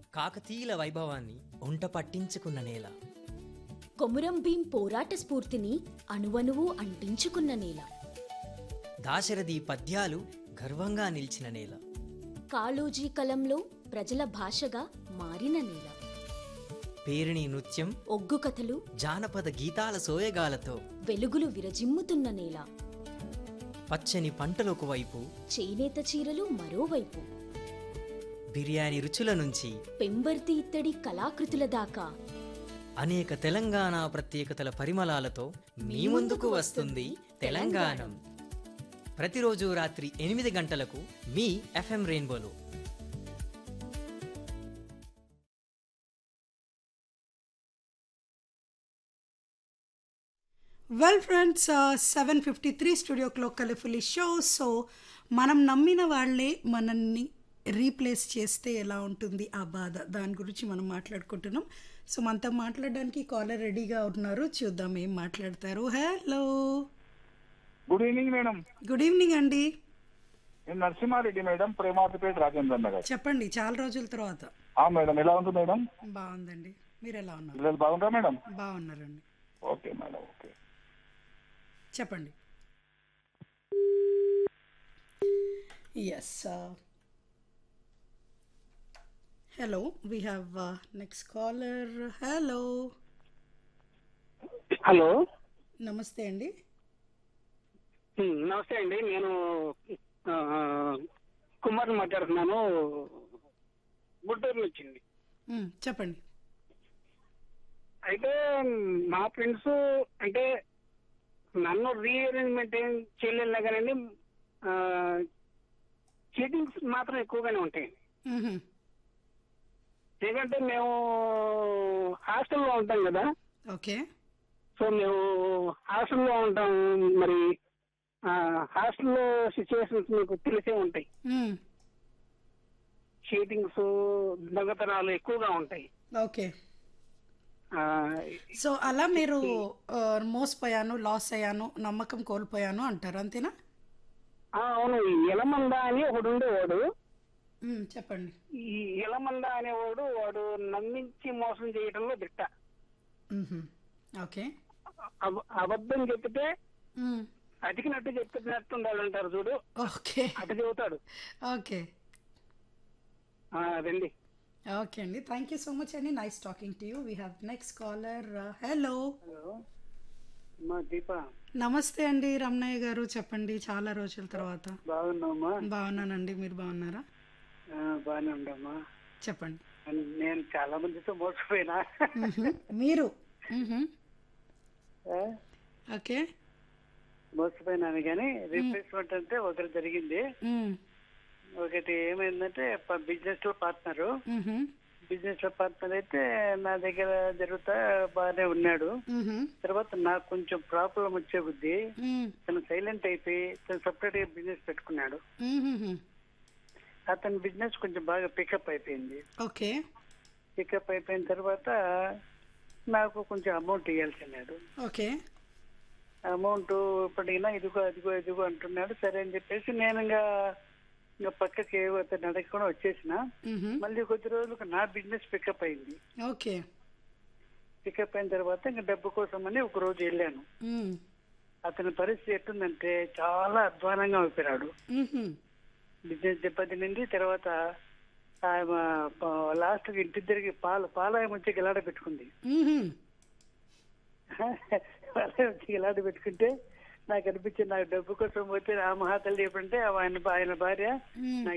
కాకతీయుల వైభవాన్ని ఒంట పట్టించుకున్న నేల కొమురం భీం పోరాట స్ఫూర్తిని అణువణువు అంటించుకున్న నేల దాశరథి పద్యాలు గర్వంగా నిలిచిన నేల కాళోజీ కలంలో ప్రజల భాషగా మారిన నేల పేరిణి నృత్యం ఒగ్గు కథలు జానపద గీతాల సోయగాలతో వెలుగులు విరజిమ్ముతున్న నేల పచ్చని పంటలకు వైపు చేనేత చీరలు మరోవైపు బిర్యానీ రుచుల నుంచి పెంబర్తి ఇత్తడి కళాకృతుల దాకా అనేక తెలంగాణ ప్రత్యేకతల పరిమళాలతో మీ ముందుకు వస్తుంది తెలంగాణం ప్రతిరోజు రాత్రి ఎనిమిది గంటలకు మీ ఎఫ్ఎం రెయిన్బోలో well friends seven fifty three studio clock కలిఫుల్లీ షో సో మనం నమ్మిన వాళ్ళే మనల్ని రీప్లేస్ చేస్తే ఎలా ఉంటుంది ఆ బాధ దాని గురించి మనం మాట్లాడుకుంటున్నాం సో మనతో మాట్లాడడానికి కాలర్ రెడీగా ఉన్నారు చూద్దాం ఏం మాట్లాడతారు hello good evening madam good evening అండి నేను నరసింహారెడ్డి మేడం ప్రేమాతిపేట రాజేంద్ర నగర్ చెప్పండి చాలా రోజుల తర్వాత ఆ మేడం ఎలా ఉంది మేడం బాగుందండి మీరు ఎలా ఉన్నారు పిల్లలు బాగుంటారా మేడం బాగున్నారండి ఓకే మేడం ఓకే చెప్పండి yes hello we have next caller hello hello నమస్తే అండి ఉమ్, నమస్తే అండి నేను ఆ, కుమార్ మాట్లాడుతున్నాను గుంటూరు వచ్చింది మ్, చెప్పండి అయితే మా ఫ్రెండ్స్ అంటే నన్ను రీఅరేంజ్మెంట్ ఏం చేయలేదు కానీ చీటింగ్స్ మాత్రం ఎక్కువగానే ఉంటాయి మ్హూ. ఎందుకంటే మేము హాస్టల్లో ఉంటాం కదా ఓకే సో మేము హాస్టల్లో ఉంటాం మరి ఆ, హాస్టల్లో సిచ్యువేషన్స్ మీకు తెలిసే ఉంటాయి మ్, చీటింగ్స్ దొంగతనాలు ఎక్కువగా ఉంటాయి ఓకే ఆ, సో అలా మీరు ఆ, మోసపోయాను లాస్ అయ్యాను నమ్మకం కోల్పోయాను అంటారు అంతేనా ఆ, అవును ఈ ఎలమంద అని ఒకడు ఉండేవాడు మ్, చెప్పండి ఈ ఎలమంద అనేవాడు వాడు నమ్మించి మోసం చేయడంలో దిట్ట మ్హూ. ఓకే అబ- అబద్ధం చెప్తే మ్, అతికినట్టు చెప్పినట్టు ఉండాలి అంటారు చూడు ఓకే అటు చెబుతాడు ఓకే ఆ, అదండి ఓకే అండి థ్యాంక్ యూ సో మచ్ అండి nice talking to you we have next caller hello hello మా దీప నమస్తే అండి రమణయ్య గారు చెప్పండి చాలా రోజుల తర్వాత బాగున్నామా బాగున్నానండి మీరు బాగున్నారా బాగానే ఉండమ్మా చెప్పండి నేను చాలా మందితో మోసపోయినా మ్హూ. మీరు మ్హూ. ఓకే మోసపోయినాను కానీ రీప్లేస్మెంట్ అంటే ఒకటి జరిగింది మ్, ఒకటి ఏమైందంటే బిజినెస్ లో పార్ట్నర్ మ్హూ. బిజినెస్ లో పార్ట్నర్ అయితే నా దగ్గర జరుగుతా బాగానే ఉన్నాడు మ్హూ. తర్వాత నాకు కొంచెం ప్రాబ్లం వచ్చే బుద్ధి మ్, తను సైలెంట్ అయిపోయి తను సపరేట్ గా బిజినెస్ పెట్టుకున్నాడు మ్హూ. అతని బిజినెస్ కొంచెం బాగా పికప్ అయిపోయింది ఓకే పికప్ అయిపోయిన తర్వాత నాకు కొంచెం అమౌంట్ ఇవ్వాల్సినాడు ఓకే అమౌంట్ ఇప్పటికైనా ఇదిగో ఇదిగో ఇదిగో అంటున్నాడు సరే అని చెప్పేసి నేను ఇంకా ఇంకా పక్కకి అతను అడగకుండా వచ్చేసిన మ్హూ. మళ్ళీ కొద్ది రోజులకు నా బిజినెస్ పికప్ అయింది ఓకే పికప్ అయిన తర్వాత ఇంకా డబ్బు కోసం అని ఒక రోజు వెళ్ళాను మ్, అతని పరిస్థితి ఎట్టుందంటే చాలా అధ్వానంగా అయిపోయాడు మ్హూ. బిజినెస్ దెబ్బతినింది తర్వాత లాస్ట్ ఇంటి దగ్గరికి పాలు పాలాయం వచ్చి గిలాడ పెట్టుకుంది మ్హూ. పాలాయం వచ్చి గిలాడ పెట్టుకుంటే నాకు అనిపించింది నాకు డబ్బు కోసం పోతే ఆ మహాతల్లి ఎప్పుడంటే ఆయన ఆయన భార్య మ్. నాకు